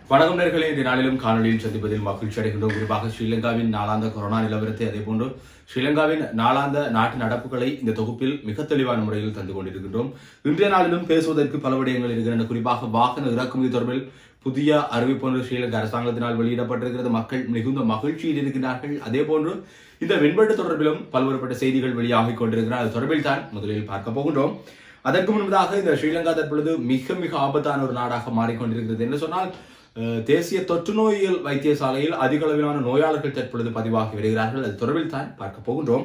வணக்கம் நேர்களே இந்த நாளிலும் காணொலியில் சந்திப்பதில் மகிழ்ச்சி அடைகின்றோம் குறிப்பாக ஸ்ரீலங்காவின் நாளாந்த கொரோனா நிலவரத்தை அதேபோன்று ஸ்ரீலங்காவின் நாளாந்த நாட்டு நடப்புகளை இந்த தொகுப்பில் மிக தெளிவான முறையில் தந்து கொண்டிருக்கின்றோம் இன்றைய நாளிலும் பேசுவதற்கு பல விடயங்கள் இருக்கின்றன குறிப்பாக வாகன இறக்குமதி தொடர்பில் புதிய அறிவிப்பொன்று ஸ்ரீலங்கா அரசாங்கத்தினால் வெளியிடப்பட்டிருக்கிறது மக்கள் மிகுந்த மகிழ்ச்சியில் இருக்கின்றார்கள் அதேபோன்று இந்த வெண்பட்டு தொடர்பிலும் பல்வேறுபட்ட செய்திகள் வெளியாகிக் கொண்டிருக்கிறார் அது தொடர்பில் தான் முதலில் பார்க்க போகின்றோம் அதற்கு முன்பதாக இந்த ஸ்ரீலங்கா தற்பொழுது மிக மிக ஆபத்தான ஒரு நாடாக மாறிக்கொண்டிருக்கிறது என்று சொன்னால் அஹ், தேசிய தொற்று நோயியல் வைத்தியசாலையில் அதிக அளவிலான நோயாளர்கள் தற்பொழுது பதிவாகி வருகிறார்கள் அது தொடர்பில் தான் பார்க்க போகின்றோம்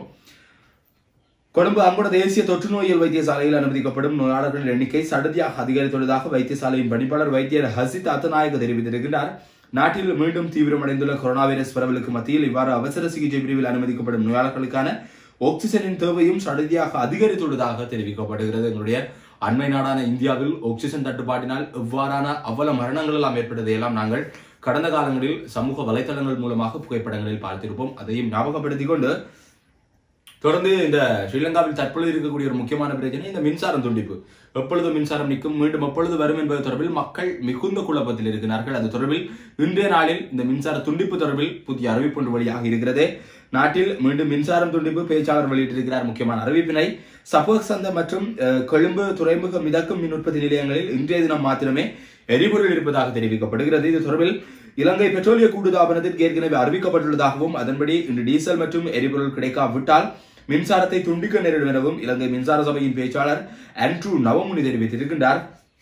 கொழும்பு அங்குட தேசிய தொற்று நோயியல் வைத்தியசாலையில் அனுமதிக்கப்படும் நோயாளர்களின் எண்ணிக்கை சடதியாக அதிகரித்துள்ளதாக வைத்தியசாலையின் பணிப்பாளர் வைத்தியர் ஹசித் அத்தநாயக தெரிவித்திருக்கிறார் நாட்டில் மீண்டும் தீவிரமடைந்துள்ள கொரோனா வைரஸ் பரவலுக்கு மத்தியில் இவ்வாறு அவசர சிகிச்சை பிரிவில் அனுமதிக்கப்படும் நோயாளர்களுக்கான ஆக்சிஜனின் தேவையும் சடதியாக அதிகரித்துள்ளதாக தெரிவிக்கப்படுகிறது எங்களுடைய அண்மை நாடான இந்தியாவில் ஆக்சிஜன் தட்டுப்பாட்டினால் எவ்வாறான அவ்வளவு மரணங்கள் எல்லாம் ஏற்பட்டதை எல்லாம் நாங்கள் கடந்த காலங்களில் சமூக வலைத்தளங்கள் மூலமாக புகைப்படங்களில் பார்த்திருப்போம் அதையும் ஞாபகப்படுத்திக் கொண்டு தொடர்ந்து இந்த ஸ்ரீலங்காவில் தற்பொழுது இருக்கக்கூடிய ஒரு முக்கியமான பிரச்சனை இந்த மின்சாரம் துண்டிப்பு எப்பொழுது மின்சாரம் நிற்கும் மீண்டும் எப்பொழுது வரும் என்பது தொடர்பில் மக்கள் மிகுந்த குழப்பத்தில் இருக்கிறார்கள் அது தொடர்பில் இன்றைய நாளில் இந்த மின்சார துண்டிப்பு தொடர்பில் புதிய அறிவிப்பு ஒன்று வழியாக இருக்கிறது நாட்டில் மீண்டும் மின்சாரம் துண்டிப்பு பேச்சாளர் வெளியிட்டிருக்கிறார் முக்கியமான அறிவிப்பினை சபோக் சந்த மற்றும் அஹ், கொழும்பு துறைமுக மிதக்கும் மின் உற்பத்தி நிலையங்களில் இன்றைய தினம் மாத்திரமே எரிபொருள் இருப்பதாக தெரிவிக்கப்படுகிறது இது தொடர்பில் இலங்கை பெட்ரோலிய கூட்டுத்தாபனத்திற்கு ஏற்கனவே அறிவிக்கப்பட்டுள்ளதாகவும் அதன்படி இன்று டீசல் மற்றும் எரிபொருள் கிடைக்காவிட்டால் மின்சாரத்தை துண்டிக்க நேரிடும் எனவும் இலங்கை மின்சார சபையின் பேச்சாளர் ஆண்ட்ரூ நவமுனி தெரிவித்திருக்கின்றார்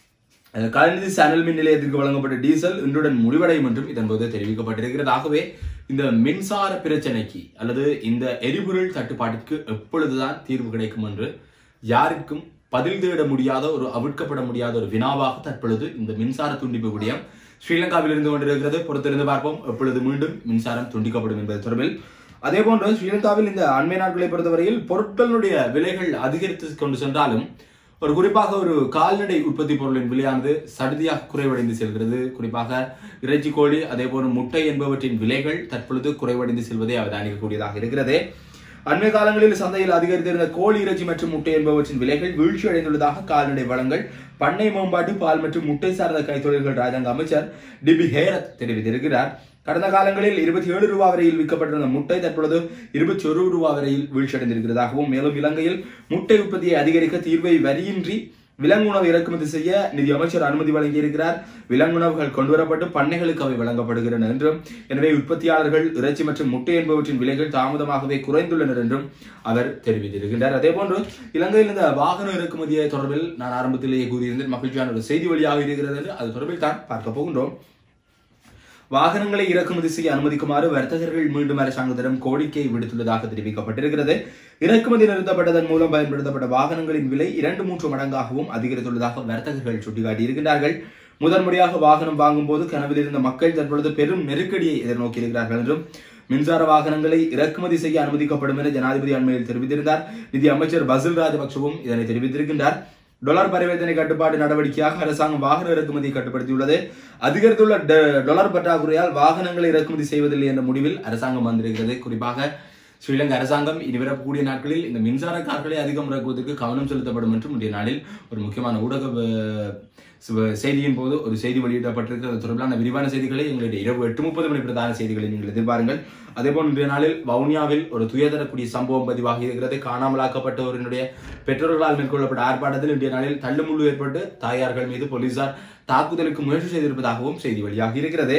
அஹ், கலாநிதி சேனல் மின் நிலையத்திற்கு வழங்கப்பட்ட டீசல் இன்றுடன் முடிவடையும் என்றும் இதன்போது தெரிவிக்கப்பட்டிருக்கிறது ஆகவே இந்த மின்சார பிரச்சனைக்கு அல்லது இந்த எரிபொருள் தட்டுப்பாட்டிற்கு எப்பொழுதுதான் தீர்வு கிடைக்கும் என்று யாருக்கும் பதில் தேட முடியாத ஒரு அவிழ்க்கப்பட முடியாத ஒரு வினாவாக தற்பொழுது இந்த மின்சார துண்டிப்பு விடயம் ஸ்ரீலங்காவில் இருந்து கொண்டிருக்கிறது பொறுத்திருந்து பார்ப்போம் எப்பொழுது மீண்டும் மின்சாரம் துண்டிக்கப்படும் என்பது தொடர்பில் அதே போன்று ஸ்ரீலங்காவில் இந்த அண்மை நாட்களை பொறுத்தவரையில் பொருட்களுடைய விலைகள் அதிகரித்து கொண்டு சென்றாலும் ஒரு குறிப்பாக ஒரு கால்நடை உற்பத்தி பொருளின் விலையானது சடுதியாக குறைவடைந்து செல்கிறது குறிப்பாக இறைச்சி கோழி அதே போன்று முட்டை என்பவற்றின் விலைகள் தற்பொழுது குறைவடைந்து செல்வதை அவதானிக்கக்கூடியதாக இருக்கிறது அண்மை காலங்களில் சந்தையில் அதிகரித்திருந்த கோழி இறைச்சி மற்றும் முட்டை என்பவற்றின் விலைகள் வீழ்ச்சி அடைந்துள்ளதாக கால்நடை வளங்கள் பண்ணை மேம்பாட்டு பால் மற்றும் முட்டை சார்ந்த கைத்தொழில்கள் ராஜாங்க அமைச்சர் டிபி ஹேரத் தெரிவித்திருக்கிறார் கடந்த காலங்களில் இருபத்தி ஏழு ரூபாய் வரையில் விற்கப்பட்டிருந்த முட்டை தற்பொழுது இருபத்தி ஒரு ரூபாய் வரையில் வீழ்ச்சியடைந்திருக்கிறதாகவும் மேலும் இலங்கையில் முட்டை உற்பத்தியை அதிகரிக்க தீர்வை வரியின்றி விலங்குணவு இறக்குமதி செய்ய நிதி அமைச்சர் அனுமதி வழங்கியிருக்கிறார் விலங்குணவுகள் கொண்டுவரப்பட்டு பண்ணைகளுக்கு அவை வழங்கப்படுகின்றன என்றும் எனவே உற்பத்தியாளர்கள் இறைச்சி மற்றும் முட்டை என்பவற்றின் விலைகள் தாமதமாகவே குறைந்துள்ளனர் என்றும் அவர் தெரிவித்திருக்கின்றார் அதே போன்று இலங்கையில் இந்த வாகன இறக்குமதியை தொடர்பில் நான் ஆரம்பத்திலேயே கூறியிருந்தேன் மகிழ்ச்சியான ஒரு செய்தி வழியாக இருக்கிறது என்று அது தொடர்பில் தான் பார்க்க போகின்றோம் வாகனங்களை இறக்குமதி செய்ய அனுமதிக்குமாறு வர்த்தகர்கள் மீண்டும் அரசாங்கத்திடம் கோரிக்கை விடுத்துள்ளதாக தெரிவிக்கப்பட்டிருக்கிறது இறக்குமதி நிறுத்தப்பட்டதன் மூலம் பயன்படுத்தப்பட்ட வாகனங்களின் விலை இரண்டு மூன்று மடங்காகவும் அதிகரித்துள்ளதாக வர்த்தகர்கள் சுட்டிக்காட்டியிருக்கிறார்கள் முதன்முறையாக வாகனம் வாங்கும்போது கனவில் இருந்த மக்கள் தற்பொழுது பெரும் நெருக்கடியை எதிர்நோக்கியிருக்கிறார்கள் என்றும் மின்சார வாகனங்களை இறக்குமதி செய்ய அனுமதிக்கப்படும் என ஜனாதிபதி அண்மையில் தெரிவித்திருந்தார் நிதி அமைச்சர் பசில் ராஜபக்சவும் இதனை தெரிவித்திருக்கின்றார் டொலர் பரிவர்த்தனை கட்டுப்பாடு நடவடிக்கையாக அரசாங்கம் வாகன இறக்குமதியை கட்டுப்படுத்தியுள்ளது அதிகரித்துள்ள ட- டொலர் பற்றாக்குறையால் வாகனங்களை இறக்குமதி செய்வதில்லை என்ற முடிவில் அரசாங்கம் வந்திருக்கிறது குறிப்பாக ஸ்ரீலங்கா அரசாங்கம் இனி வரக்கூடிய நாட்களில் இந்த மின்சார கார்களை அதிகம் இறக்குவதற்கு கவனம் செலுத்தப்படும் என்றும் இன்றைய நாளில் ஒரு முக்கியமான ஊடக அஹ், சுவ- செய்தியின் போது ஒரு செய்தி வெளியிடப்பட்டிருக்கிறது அது தொடர்பிலான விரிவான செய்திகளை எங்களுடைய இரவு எட்டு முப்பது மணி பிரதான செய்திகளை நீங்கள் எதிர்பாருங்கள் அதேபோல் இன்றைய நாளில் வவுனியாவில் ஒரு துயதரக்கூடிய சம்பவம் பதிவாகி இருக்கிறது காணாமலாக்கப்பட்டவரினுடைய பெற்றோர்களால் மேற்கொள்ளப்பட்ட ஆர்ப்பாட்டத்தில் இன்றைய நாளில் தள்ளுமுள்ளு ஏற்பட்டு தாயார்கள் மீது போலீசார் தாக்குதலுக்கு முயற்சி செய்திருப்பதாகவும் செய்தி வெளியாகி இருக்கிறது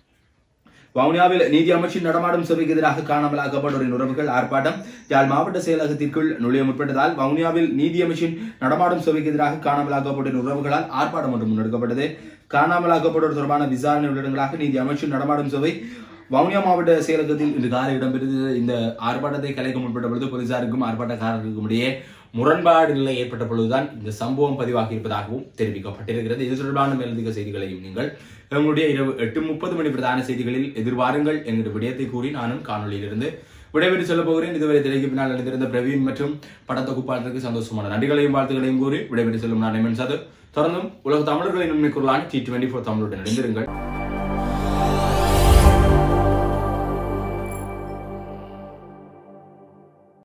வவுனியாவில் நீதி அமைச்சின் நடமாடும் சபைக்கு எதிராக காணாமலாக்கப்பட்டோரின் உறவுகள் ஆர்ப்பாட்டம் யாழ் மாவட்ட செயலகத்திற்குள் நுழைய முற்பட்டதால் வவுனியாவில் நீதி அமைச்சின் நடமாடும் சபைக்கு எதிராக காணாமலாக்கப்பட்டோரின் உறவுகளால் ஆர்ப்பாட்டம் ஒன்று முன்னெடுக்கப்பட்டது காணாமலாக்கப்பட்டோர் தொடர்பான விசாரணை உள்ளடங்களாக நீதி அமைச்சின் நடமாடும் சபை வவுனியா மாவட்ட செயலகத்தில் இன்று காலை இடம்பெற்றது இந்த ஆர்ப்பாட்டத்தை கலைக்க முற்பட்ட பொழுது போலீசாருக்கும் ஆர்ப்பாட்டக்காரர்களுக்கும் இடையே முரண்பாடு நிலை ஏற்பட்ட பொழுதுதான் இந்த சம்பவம் பதிவாகி இருப்பதாகவும் தெரிவிக்கப்பட்டிருக்கிறது இது தொடர்பான மேலதிக செய்திகளையும் நீங்கள் எங்களுடைய இரவு எட்டு முப்பது மணி பிரதான செய்திகளில் எதிர்வாருங்கள் என்கிற விடயத்தை கூறி நானும் காணொலியிலிருந்து விடைபெற்று செல்ல போகிறேன் இதுவரை திரைக்கு பின்னால் நடந்திருந்த பிரவீன் மற்றும் படத்தொகுப்பாளருக்கு சந்தோஷமான நன்றிகளையும் வாழ்த்துக்களையும் கூறி விடைபெற்று செல்லும் நான் எமன் சது தொடர்ந்தும் உலக தமிழர்களின் உண்மை குரலான டி டுவெண்டி ஃபோர் தமிழுடன் இணைந்திருங்கள்